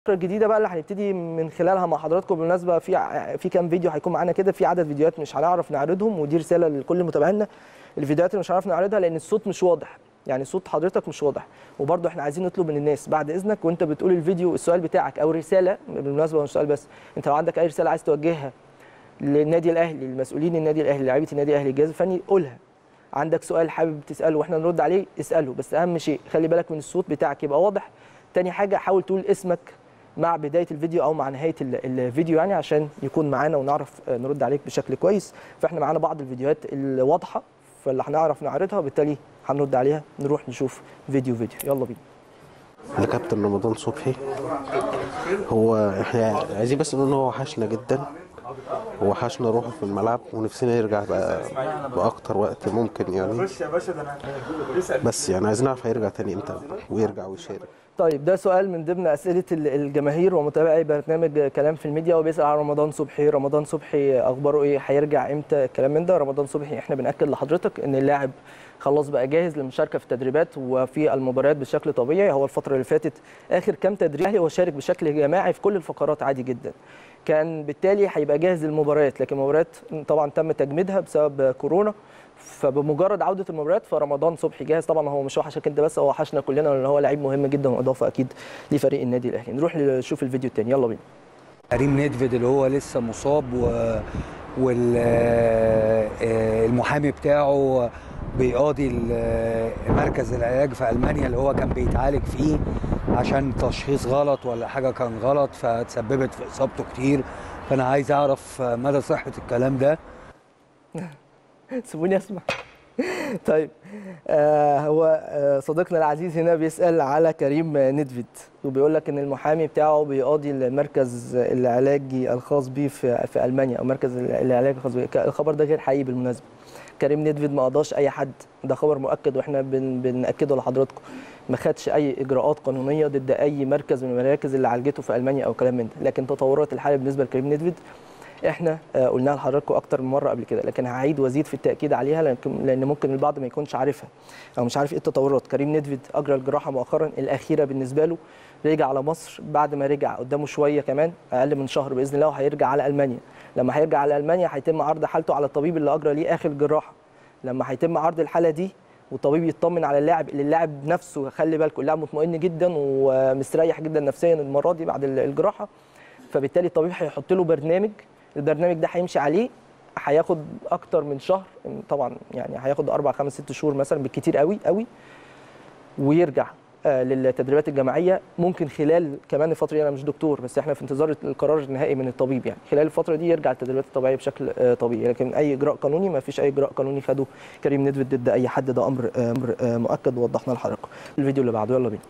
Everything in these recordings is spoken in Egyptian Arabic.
الجديده بقى اللي هنبتدي من خلالها مع حضراتكم بالمناسبه في ع- في كام فيديو هيكون معانا كده في عدد فيديوهات مش هنعرف نعرضهم ودي رساله لكل متابعينا الفيديوهات اللي مش هنعرف نعرضها لان الصوت مش واضح يعني صوت حضرتك مش واضح وبرضه احنا عايزين نطلب من الناس بعد اذنك وانت بتقول الفيديو السؤال بتاعك او رساله بالمناسبه مش سؤال بس انت لو عندك اي رساله عايز توجهها للنادي الاهلي للمسؤولين النادي الاهلي لعيبه النادي الاهلي الجهاز الفني قولها عندك سؤال حابب تساله واحنا نرد عليه اساله بس اهم شيء خلي بالك من الصوت بتاعك يبقى واضح تاني حاجه حاول تقول اسمك مع بدايه الفيديو او مع نهايه ال- الفيديو يعني عشان يكون معانا ونعرف آه، نرد عليك بشكل كويس فاحنا معانا بعض الفيديوهات الواضحه فاللي هنعرف نعرضها بالتالي هنرد عليها نروح نشوف فيديو فيديو يلا بينا لكابتن رمضان صبحي هو احنا عايزين بس نقول ان هو وحشنا جدا وحشنا روحه في الملعب ونفسنا يرجع بقى باكتر وقت ممكن يعني بس يعني عايزين نعرف هيرجع تاني امتى ويرجع ويشارك طيب ده سؤال من ضمن اسئله ال- الجماهير ومتابعي برنامج كلام في الميديا وبيسال على رمضان صبحي رمضان صبحي اخباره ايه هيرجع امتى الكلام من ده رمضان صبحي احنا بناكد لحضرتك ان اللاعب خلاص بقى جاهز للمشاركه في التدريبات وفي المباريات بشكل طبيعي هو الفتره اللي فاتت اخر كام تدريب هو شارك بشكل جماعي في كل الفقرات عادي جدا كان بالتالي هيبقى جاهز للمباريات لكن المباريات طبعا تم تجميدها بسبب كورونا فبمجرد عوده المباريات فرمضان صبحي جاهز طبعا هو مش وحشك انت بس هو وحشنا كلنا لان هو لعيب مهم جدا واضافه اكيد لفريق النادي الاهلي نروح نشوف الفيديو الثاني يلا بينا كريم نيدفيد اللي هو لسه مصاب و والمحامي بتاعه بيقاضي ال- مركز العلاج في المانيا اللي هو كان بيتعالج فيه عشان تشخيص غلط ولا حاجه كان غلط فتسببت في اصابته كتير فانا عايز اعرف مدى صحه الكلام ده سيبوني اسمع طيب آه هو آه صديقنا العزيز هنا بيسال على كريم ندفيد وبيقول لك ان المحامي بتاعه بيقاضي المركز العلاجي الخاص بيه في في المانيا او مركز العلاج الخاص بيه الخبر ده غير حقيقي بالمناسبه كريم ندفيد ما قضاش اي حد ده خبر مؤكد واحنا بن بناكده لحضراتكم ما خدش اي اجراءات قانونيه ضد اي مركز من المراكز اللي عالجته في المانيا او كلام من ده لكن تطورات الحاله بالنسبه لكريم ندفيد احنا آه، قلناها لحضراتكم اكتر من مره قبل كده لكن هعيد وازيد في التاكيد عليها لكن- لان ممكن البعض ما يكونش عارفها او مش عارف ايه التطورات كريم ندفيد اجرى الجراحه مؤخرا الاخيره بالنسبه له رجع على مصر بعد ما رجع قدامه شويه كمان اقل من شهر باذن الله وهيرجع على المانيا لما هيرجع على المانيا هيتم عرض حالته على الطبيب اللي اجرى ليه اخر جراحه لما هيتم عرض الحاله دي والطبيب يطمن على اللاعب اللي اللاعب نفسه خلي بالكم اللاعب مطمئن جدا ومستريح جدا نفسيا المره دي بعد الجراحه فبالتالي الطبيب هيحط له برنامج البرنامج ده هيمشي عليه هياخد اكتر من شهر طبعا يعني هياخد اربع خمس ست شهور مثلا بالكتير قوي قوي ويرجع آه، للتدريبات الجماعيه ممكن خلال كمان الفتره دي انا مش دكتور بس احنا في انتظار القرار النهائي من الطبيب يعني خلال الفتره دي يرجع التدريبات الطبيعيه بشكل آه، طبيعي لكن اي اجراء قانوني ما فيش اي اجراء قانوني خده كريم ندفد ضد اي حد ده امر امر آه، مؤكد ووضحناه لحضراتكم الفيديو اللي بعده يلا بينا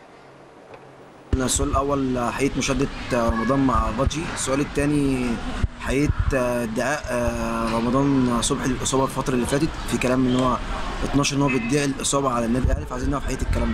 السؤال الاول حقيقه مشاهده رمضان مع بادجي السؤال الثاني حقيقه ادعاء رمضان صبحي الاصابه الفتره اللي فاتت في كلام ان هو 12 ان هو بيدعي الاصابه على النادي الاهلي فعايزين نعرف حقيقه الكلام ده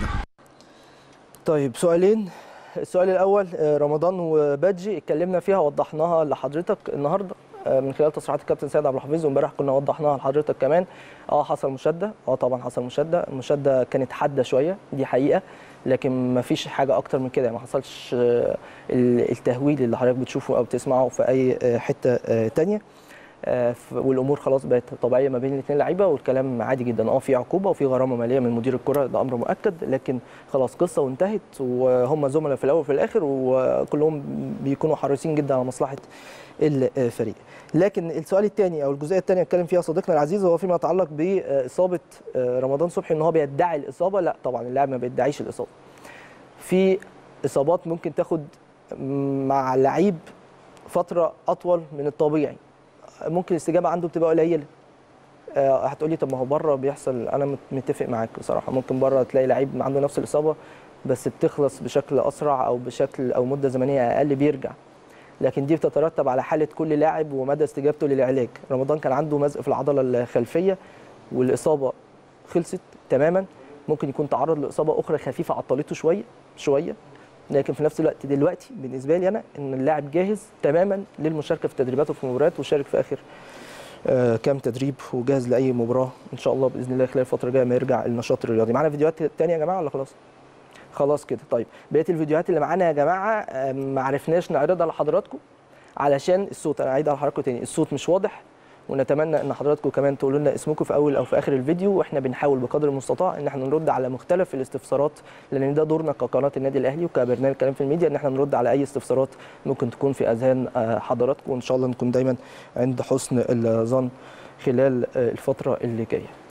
طيب سؤالين السؤال الاول آه، رمضان وبادجي اتكلمنا فيها وضحناها لحضرتك النهارده آه، من خلال تصريحات الكابتن سيد عبد الحفيظ وامبارح كنا وضحناها لحضرتك كمان اه حصل مشاده اه طبعا حصل مشاده المشاده كانت حاده شويه دي حقيقه لكن ما فيش حاجه اكتر من كده ما حصلش آه، ال- التهويل اللي حضرتك بتشوفه او بتسمعه في اي آه، حته آه، تانية آه، ف- والامور خلاص بقت طبيعيه ما بين الاثنين لعيبه والكلام عادي جدا اه في عقوبه وفي غرامه ماليه من مدير الكره ده امر مؤكد لكن خلاص قصه وانتهت وهم زملاء في الاول وفي الاخر وكلهم بيكونوا حريصين جدا على مصلحه الفريق لكن السؤال الثاني او الجزئيه الثانيه اتكلم فيها صديقنا العزيز وهو فيما يتعلق باصابه رمضان صبحي ان هو بيدعي الاصابه لا طبعا اللاعب ما بيدعيش الاصابه في اصابات ممكن تاخد مع لعيب فتره اطول من الطبيعي ممكن الاستجابه عنده بتبقى قليله آه، هتقولي طب ما هو بره بيحصل انا مت- متفق معاك بصراحه ممكن بره تلاقي لعيب عنده نفس الاصابه بس بتخلص بشكل اسرع او بشكل او مده زمنيه اقل بيرجع لكن دي بتترتب على حاله كل لاعب ومدى استجابته للعلاج رمضان كان عنده مزق في العضله الخلفيه والاصابه خلصت تماما ممكن يكون تعرض لاصابه اخرى خفيفه عطلته شويه شويه لكن في نفس الوقت دلوقتي بالنسبه لي انا ان اللاعب جاهز تماما للمشاركه في تدريباته في مباريات وشارك في اخر آه، كام تدريب وجاهز لاي مباراه ان شاء الله باذن الله خلال الفتره الجايه ما يرجع النشاط الرياضي معانا فيديوهات تانية يا جماعه ولا خلاص خلاص كده طيب بقيه الفيديوهات اللي معانا يا جماعه آه، ما عرفناش نعرضها لحضراتكم علشان الصوت انا عايد على حضراتكم تاني الصوت مش واضح ونتمنى ان حضراتكم كمان تقولوا لنا اسمكم في اول او في اخر الفيديو واحنا بنحاول بقدر المستطاع ان احنا نرد على مختلف الاستفسارات لان ده دورنا كقناه النادي الاهلي وكبرنامج كلام في الميديا ان احنا نرد على اي استفسارات ممكن تكون في اذهان آه، حضراتكم وان شاء الله نكون دايما عند حسن الظن خلال آه، الفتره اللي جايه